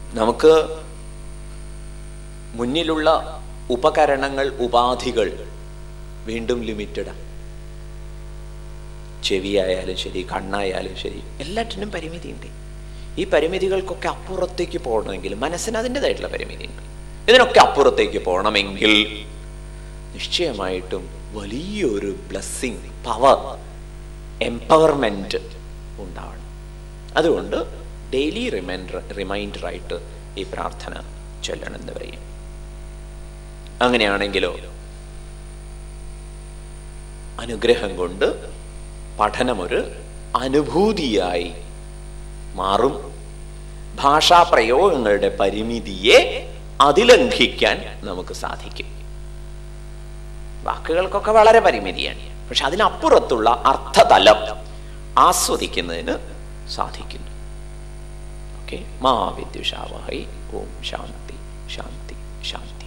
നമുക്ക് മുന്നിലുള്ള ഉപകരണങ്ങൾ ഉപാധികൾ വീണ്ടും ലിമിറ്റഡാണ് ചെവിയായാലും ശരി കണ്ണായാലും ശരി എല്ലാറ്റിനും പരിമിതിയുണ്ട് ഈ പരിമിതികൾക്കൊക്കെ അപ്പുറത്തേക്ക് പോകണമെങ്കിൽ മനസ്സിന് അതിൻ്റെതായിട്ടുള്ള പരിമിതിയുണ്ട് ഇതിനൊക്കെ അപ്പുറത്തേക്ക് പോകണമെങ്കിൽ നിശ്ചയമായിട്ടും വലിയൊരു ബ്ലെസ്സിങ് പവർ എംപവർമെന്റ് ഉണ്ടാവണം അതുകൊണ്ട് ഡെയിലി റിമൈൻഡർ റിമൈൻഡറായിട്ട് ഈ പ്രാർത്ഥന ചൊല്ലണം എന്ന് പറയും അങ്ങനെയാണെങ്കിലോ അനുഗ്രഹം കൊണ്ട് പഠനമൊരു അനുഭൂതിയായി മാറും ഭാഷാ പ്രയോഗങ്ങളുടെ പരിമിതിയെ അതിലംഘിക്കാൻ നമുക്ക് സാധിക്കും വാക്കുകൾക്കൊക്കെ വളരെ പരിമിതിയാണ് പക്ഷെ അതിനപ്പുറത്തുള്ള അർത്ഥതലം ആസ്വദിക്കുന്നതിന് സാധിക്കുന്നു ഓക്കെ മാ വിദ്യുഷാവഹൈ ഓം ശാന്തി ശാന്തി ശാന്തി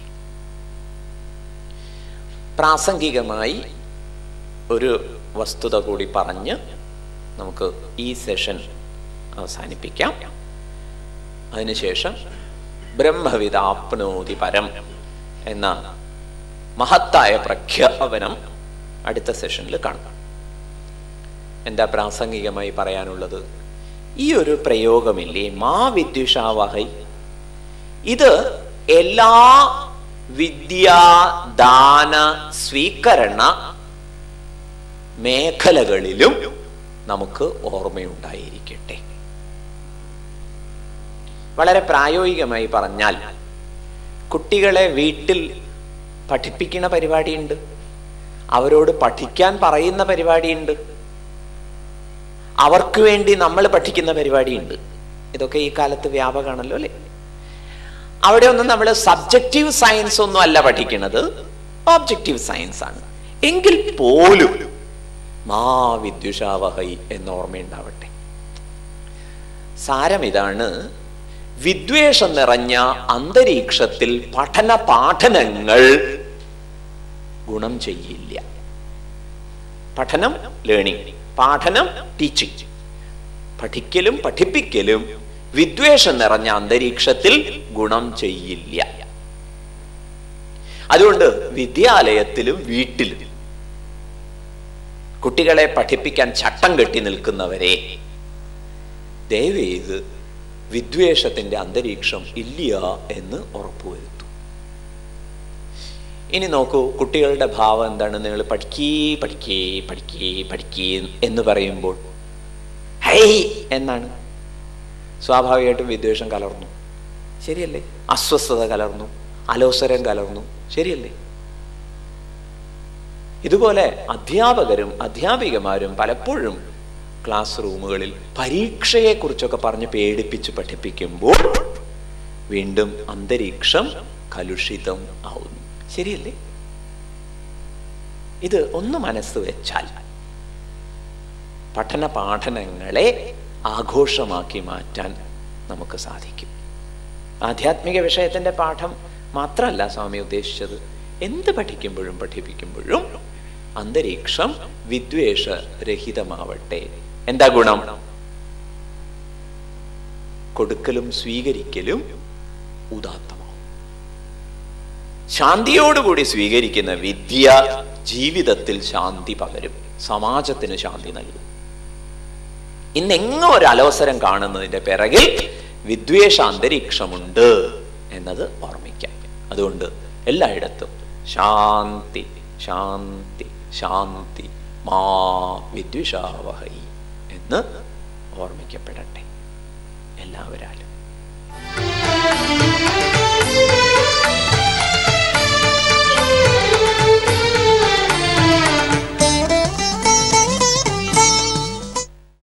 പ്രാസംഗികമായി ഒരു വസ്തുത കൂടി പറഞ്ഞ് നമുക്ക് ഈ സെഷൻ അവസാനിപ്പിക്കാം അതിനുശേഷം ബ്രഹ്മവിദാപ്നോതി പരം എന്ന മഹത്തായ പ്രഖ്യാപനം അടുത്ത സെഷനിൽ കാണാം എന്താ പ്രാസംഗികമായി പറയാനുള്ളത് ഈ ഒരു പ്രയോഗമില്ലേ മാ വിദ്യുഷാവഹൈ ഇത് എല്ലാ വിദ്യാദാന സ്വീകരണ മേഖലകളിലും നമുക്ക് ഓർമ്മയുണ്ടായിരിക്കട്ടെ വളരെ പ്രായോഗികമായി പറഞ്ഞാൽ കുട്ടികളെ വീട്ടിൽ പഠിപ്പിക്കുന്ന പരിപാടിയുണ്ട് അവരോട് പഠിക്കാൻ പറയുന്ന പരിപാടിയുണ്ട് അവർക്ക് വേണ്ടി നമ്മൾ പഠിക്കുന്ന പരിപാടിയുണ്ട് ഇതൊക്കെ ഈ കാലത്ത് വ്യാപകമാണല്ലോ അല്ലേ അവിടെ ഒന്നും നമ്മൾ സബ്ജക്റ്റീവ് സയൻസ് ഒന്നും അല്ല പഠിക്കുന്നത് ഓബ്ജക്റ്റീവ് സയൻസ് ആണ് എങ്കിൽ പോലും മാ വിദ്യുഷാവഹൈ എന്ന ഓർമ്മയുണ്ടാവട്ടെ സാരം ഇതാണ് വിദ്വേഷം നിറഞ്ഞ അന്തരീക്ഷത്തിൽ പഠന പാഠനങ്ങൾ ഗുണം ചെയ്യില്ല പഠനം ലേണിംഗ് പാഠനം ടീച്ചിങ് പഠിക്കലും പഠിപ്പിക്കലും വിദ്വേഷം നിറഞ്ഞ അന്തരീക്ഷത്തിൽ ഗുണം ചെയ്യില്ല അതുകൊണ്ട് വിദ്യാലയത്തിലും വീട്ടിലും കുട്ടികളെ പഠിപ്പിക്കാൻ ചട്ടം കെട്ടി നിൽക്കുന്നവരെ ദയവേത് വിദ്വേഷത്തിന്റെ അന്തരീക്ഷം ഇല്ല എന്ന് ഉറപ്പുവരുത്തും ഇനി നോക്കൂ കുട്ടികളുടെ ഭാവം എന്താണ് നിങ്ങൾ പഠിക്കേ പഠിക്കേ പഠിക്കേ പഠിക്കേ എന്ന് പറയുമ്പോൾ ഹൈ എന്നാണ് സ്വാഭാവികമായിട്ടും വിദ്വേഷം കലർന്നു ശരിയല്ലേ അസ്വസ്ഥത കലർന്നു അലോസരം കലർന്നു ശരിയല്ലേ ഇതുപോലെ അധ്യാപകരും അധ്യാപികമാരും പലപ്പോഴും ക്ലാസ് റൂമുകളിൽ പരീക്ഷയെക്കുറിച്ചൊക്കെ പറഞ്ഞ് പേടിപ്പിച്ച് പഠിപ്പിക്കുമ്പോൾ വീണ്ടും അന്തരീക്ഷം കലുഷിതം ആവുന്നു ശരിയല്ലേ ഇത് ഒന്ന് മനസ്സ് വെച്ചാൽ പഠന പാഠനങ്ങളെ ആഘോഷമാക്കി മാറ്റാൻ നമുക്ക് സാധിക്കും ആധ്യാത്മിക വിഷയത്തിന്റെ പാഠം മാത്രമല്ല സ്വാമി ഉദ്ദേശിച്ചത് എന്ത് പഠിക്കുമ്പോഴും പഠിപ്പിക്കുമ്പോഴും അന്തരീക്ഷം വിദ്വേഷരഹിതമാവട്ടെ എന്താ ഗുണം കൊടുക്കലും സ്വീകരിക്കലും ഉദാത്തമാവും ശാന്തിയോടുകൂടി സ്വീകരിക്കുന്ന വിദ്യ ജീവിതത്തിൽ ശാന്തി പകരും സമാജത്തിന് ശാന്തി നൽകും ഇന്നെങ്ങോ ഒരു അലോസരം കാണുന്നതിന്റെ പിറകിൽ വിദ്വേഷ അന്തരീക്ഷമുണ്ട് എന്നത് ഓർമ്മിക്കാം അതുകൊണ്ട് എല്ലായിടത്തും ശാന്തി ശാന്തി ശാന്തി മാ വിദ്വിഷാവഹൈ എന്ന് ഓർമ്മിക്കപ്പെടട്ടെ എല്ലാവരാലും